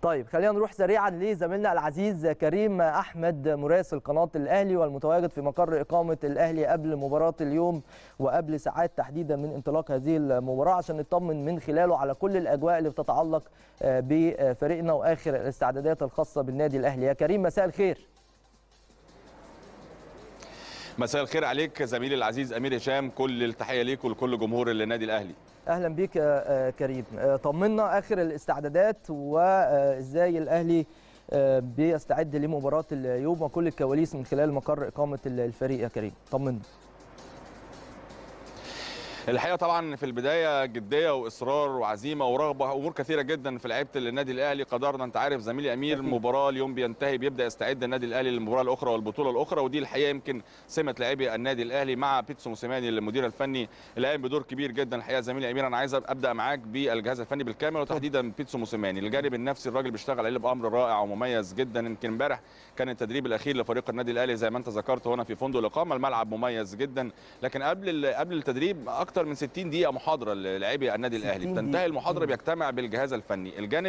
طيب خلينا نروح سريعا لزميلنا العزيز كريم احمد مراسل قناه الاهلي والمتواجد في مقر اقامه الاهلي قبل مباراه اليوم وقبل ساعات تحديدا من انطلاق هذه المباراه عشان نطمن من خلاله على كل الاجواء اللي بتتعلق بفريقنا واخر الاستعدادات الخاصه بالنادي الاهلي يا كريم مساء الخير مساء الخير عليك زميلي العزيز امير هشام كل التحيه ليك ولكل جمهور النادي الاهلي اهلا بيك يا كريم طمنا اخر الاستعدادات وازاي الاهلي بيستعد لمباراه اليوم وكل الكواليس من خلال مقر اقامه الفريق يا كريم طمنا الحقيقه طبعا في البدايه جديه واصرار وعزيمه ورغبه امور كثيره جدا في لعيبه النادي الاهلي قدرنا انت عارف زميلي امير المباراه اليوم بينتهي بيبدا يستعد النادي الاهلي للمباراه الاخرى والبطوله الاخرى ودي الحقيقه يمكن سمه لاعبي النادي الاهلي مع بيتسو موسيماني المدير الفني اللي قايم بدور كبير جدا الحقيقه زميلي امير انا عايز ابدا معاك بالجهاز الفني بالكامل وتحديدا بيتسو موسيماني الجانب النفسي الراجل بيشتغل عليه بامر رائع ومميز جدا يمكن امبارح كان التدريب الاخير لفريق النادي الاهلي زي ما انت ذكرت هنا في فندق الاقامه الملعب مميز جدا لكن قبل قبل التدريب اكثر من 60 دقيقه محاضره للاعبي النادي الاهلي بتنتهي المحاضره بيجتمع بالجهاز الفني الجانب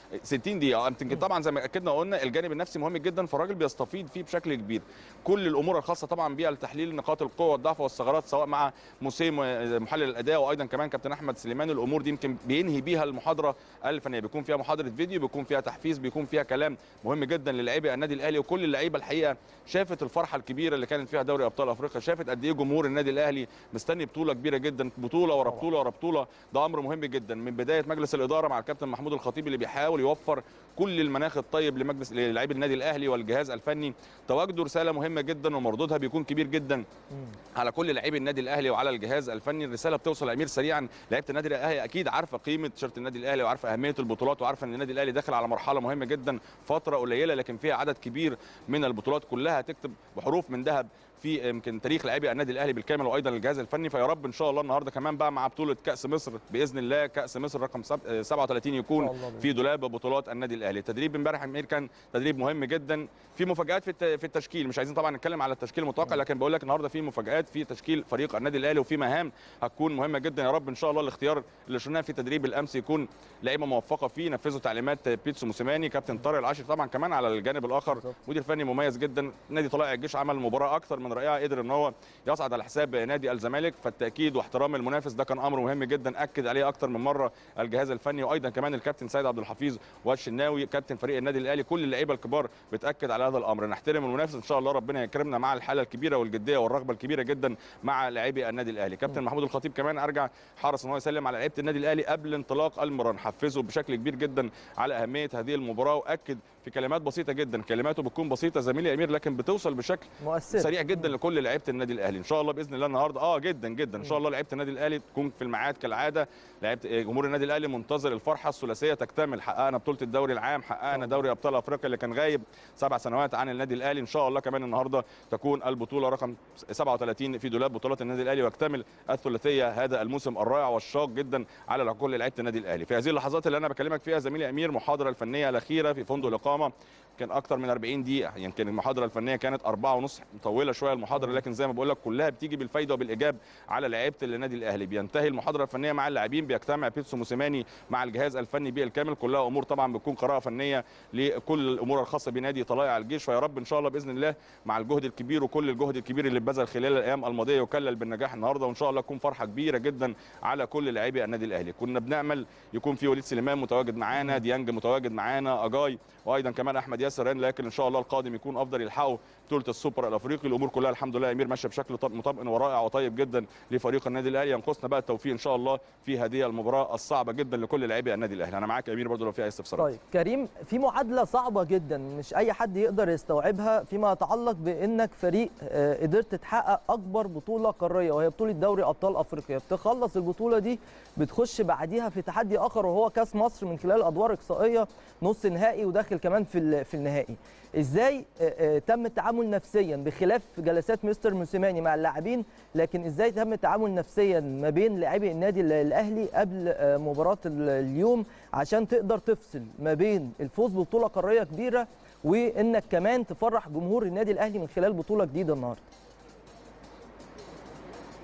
60 دقيقه يمكن طبعا زي ما اكدنا قلنا الجانب النفسي مهم جدا فالراجل بيستفيد فيه بشكل كبير كل الامور الخاصه طبعا بيها لتحليل نقاط القوه والضعف والثغرات سواء مع موسيم محلل الاداء وايضا كمان كابتن احمد سليمان الامور دي يمكن بينهي بيها المحاضره الفنيه بيكون فيها محاضره فيديو بيكون فيها تحفيز بيكون فيها كلام مهم جدا للاعبي النادي الاهلي وكل اللعيبه الحقيقه شافت الفرحه الكبيره اللي كانت فيها دوري ابطال افريقيا شافت قد ايه جمهور النادي الاهلي مستني بطوله كبيره جدا بطوله ورا بطوله ورا بطوله ده امر مهم جدا من بدايه مجلس الاداره مع الكابتن محمود الخطيب اللي بيحاول يوفر كل المناخ الطيب لمجلس للاعبي النادي الاهلي والجهاز الفني تواجدوا رساله مهمه جدا ومردودها بيكون كبير جدا على كل لاعبي النادي الاهلي وعلى الجهاز الفني الرساله بتوصل امير سريعا لعيبه النادي الاهلي اكيد عارفه قيمه تيشيرت النادي الاهلي وعارفه اهميه البطولات وعارفه ان النادي الاهلي داخل على مرحله مهمه جدا فتره قليله لكن فيها عدد كبير من البطولات كلها تكتب بحروف من ذهب في يمكن تاريخ لاعبي النادي الاهلي بالكامل وايضا الجهاز الفني فيا رب ان شاء الله النهارده كمان بقى مع بطوله كاس مصر باذن الله كاس مصر رقم 37 يكون في دولاب بطولات النادي الاهلي التدريب امبارح امير كان تدريب مهم جدا في مفاجات في في التشكيل مش عايزين طبعا نتكلم على التشكيل المتوقع لكن بقول لك النهارده في مفاجات في تشكيل فريق النادي الاهلي وفي مهام هتكون مهمه جدا يا رب ان شاء الله الاختيار اللي شفناه في تدريب الامس يكون لعيبه موفقه فيه نفذوا تعليمات بيتسو موسيماني كابتن طارق العاشر طبعا كمان على الجانب الاخر مدير فني مميز جدا نادي طلائع الجيش عمل مباراه اكثر من رائعه قدر ان هو يصعد على حساب نادي الزمالك فالتاكيد واحترام المنافس ده كان امر مهم جدا اكد عليه اكثر من مره الجهاز الفني وايضا كمان الكابتن سيد عبد الحفيظ والشناوي كابتن فريق النادي الاهلي كل اللعيبه الكبار بتاكد على هذا الامر نحترم المنافس ان شاء الله ربنا يكرمنا مع الحاله الكبيره والجديه والرغبه الكبيره جدا مع لاعبي النادي الاهلي كابتن محمود الخطيب كمان ارجع حرص ان هو يسلم على لعيبه النادي الاهلي قبل انطلاق المران حفزه بشكل كبير جدا على اهميه هذه المباراه واكد في كلمات بسيطه جدا كلماته بتكون بسيطه زميلي امير لكن بتوصل بشكل مؤثر. سريع جدا لكل لعيبه النادي الاهلي ان شاء الله باذن الله النهارده اه جدا جدا ان شاء الله لعيبه النادي الاهلي تكون في الميعاد كالعاده لعيبه جمهور النادي الاهلي منتظر الفرحه الثلاثيه تكتمل حققنا بطوله الدوري العام حققنا دوري ابطال افريقيا اللي كان غايب سبع سنوات عن النادي الاهلي ان شاء الله كمان النهارده تكون البطوله رقم 37 في دولاب بطولات النادي الاهلي ويكتمل الثلاثيه هذا الموسم الرائع والشاق جدا على كل لعيبه النادي الاهلي في هذه اللحظات اللي انا بكلمك فيها زميلي امير محاضره الفنيه الاخيره في فندق الاقامه كان اكتر من 40 دقيقه يمكن المحاضره الفنيه كانت أربعة ونص مطوله شويه المحاضره لكن زي ما بقول لك كلها بتيجي بالفايده وبالايجاب على لعيبه النادي الاهلي بينتهي المحاضره الفنيه مع اللاعبين بيجتمع بيتسو موسيماني مع الجهاز الفني بالكامل كلها امور طبعا بتكون قراءه فنيه لكل الامور الخاصه بنادي طلائع الجيش فيا رب ان شاء الله باذن الله مع الجهد الكبير وكل الجهد الكبير اللي اتبذل خلال الايام الماضيه يكلل بالنجاح النهارده وان شاء الله تكون فرحه كبيره جدا على كل لاعبي النادي الاهلي كنا بنامل يكون في وليد سليمان متواجد معانا ديانج متواجد معانا اجاي وايضا كمان احمد ياسر لكن ان شاء الله القادم يكون افضل يلحقوا بطوله السوبر الافريقي الامور كلها الحمد لله امير ماشيه بشكل مطمئن ورائع وطيب جدا لفريق النادي الاهلي ينقصنا بقى التوفيق ان شاء الله في هذه المباراه الصعبه جدا لكل لاعبي النادي الاهلي انا معاك يا امير برضه لو في اي استفسارات طيب كريم في معادله صعبه جدا مش اي حد يقدر يستوعبها فيما يتعلق بانك فريق قدرت تحقق اكبر بطوله قاريه وهي بطوله دوري ابطال افريقيا بتخلص البطوله دي بتخش بعديها في تحدي اخر وهو كاس مصر من خلال ادوار اقصائيه نص نهائي وداخل كمان في في النهائي ازاي تم التعامل نفسيا بخلاف جلسات مستر موسيماني مع اللاعبين لكن ازاي تم التعامل نفسيا ما بين لاعبي النادي الاهلي قبل مباراه اليوم عشان تقدر تفصل ما بين الفوز ببطوله قاريه كبيره وانك كمان تفرح جمهور النادي الاهلي من خلال بطوله جديده النهارده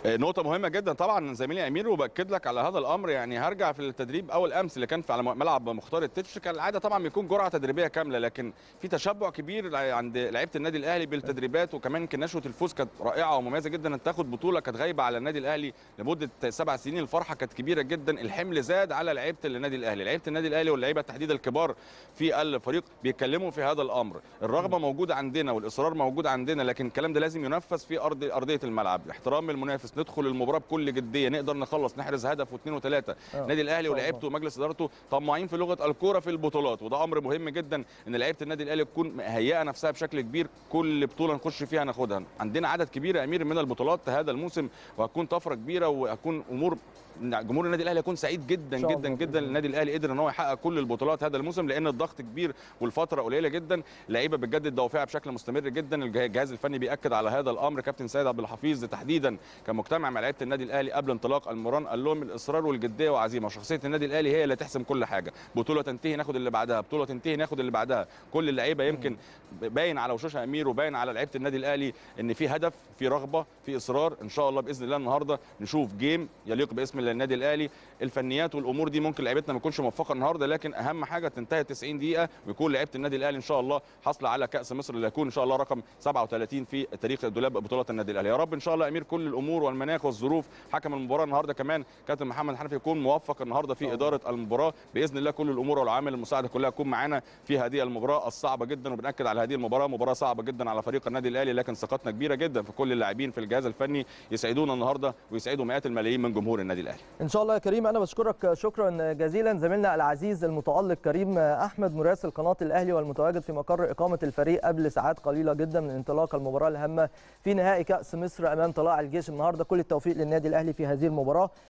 نقطة مهمة جدا طبعا زميلي امير وباكد لك على هذا الامر يعني هرجع في التدريب اول امس اللي كان في على ملعب مختار التتش كان العاده طبعا بيكون جرعة تدريبية كاملة لكن في تشبع كبير عند لعيبة النادي الاهلي بالتدريبات وكمان يمكن نشوة الفوز كانت رائعة ومميزة جدا ان تاخد بطولة كانت غايبة على النادي الاهلي لمدة سبع سنين الفرحة كانت كبيرة جدا الحمل زاد على لعيبة النادي الاهلي لعيبة النادي الاهلي واللعيبة تحديدا الكبار في الفريق بيتكلموا في هذا الامر الرغبة موجودة عندنا والاصرار موجود عندنا لكن الكلام ده لازم ينفذ في ارض ارضية الملعب احترام المنافس ندخل المباراه بكل جديه نقدر نخلص نحرز هدف واثنين وثلاثه النادي الاهلي ولاعيبته ومجلس ادارته طماعين في لغه الكوره في البطولات وده امر مهم جدا ان لعيبه النادي الاهلي تكون مهيئه نفسها بشكل كبير كل بطوله نخش فيها ناخدها عندنا عدد كبير يا امير من البطولات هذا الموسم وهتكون طفره كبيره وهتكون امور جمهور النادي الاهلي هيكون سعيد جدا جدا جدا النادي الاهلي قدر ان هو يحقق كل البطولات هذا الموسم لان الضغط كبير والفتره قليله جدا اللعيبه بتجدد دوافعها بشكل مستمر جدا الجهاز الفني بياكد على هذا الامر كابتن سيد عبد الحفيظ تحديدا كان مجتمع مع لعيبه النادي الاهلي قبل انطلاق المران قال لهم الاصرار والجديه وعزيمه وشخصيه النادي الاهلي هي اللي تحسم كل حاجه بطوله تنتهي ناخد اللي بعدها بطوله تنتهي ناخد اللي بعدها كل اللعيبه يمكن باين على وشوشها امير وباين على لعيبه النادي الاهلي ان في هدف في رغبه في اصرار ان شاء الله باذن الله النهارده نشوف جيم يليق باسم النادي الاهلي الفنيات والامور دي ممكن لعيبتنا ما تكونش موفقه النهارده لكن اهم حاجه تنتهي 90 دقيقه ويكون لعيبه النادي الاهلي ان شاء الله حاصله على كاس مصر اللي هيكون ان شاء الله رقم 37 في تاريخ دولاب بطولات النادي الاهلي يا رب ان شاء الله امير كل الامور والمناخ والظروف حكم المباراه النهارده كمان كابتن محمد حنفي يكون موفق النهارده في اداره المباراه باذن الله كل الامور والعوامل المساعده كلها تكون معانا في هذه المباراه الصعبه جدا وبناكد على هذه المباراه مباراه صعبه جدا على فريق النادي الاهلي لكن ثقتنا كبيره جدا في كل اللاعبين في الجهاز الفني يسعدونا النهارده ويسعدوا مئات الملايين من جمهور النادي الاهلي ان شاء الله يا كريم انا بشكرك شكرا جزيلا زميلنا العزيز المتالق كريم احمد مراسل قناه الاهلي والمتواجد في مقر اقامه الفريق قبل ساعات قليله جدا من انطلاق المباراه الهامه في نهائي كاس مصر امام طلائع الجيش النهارده كل التوفيق للنادي الاهلي في هذه المباراه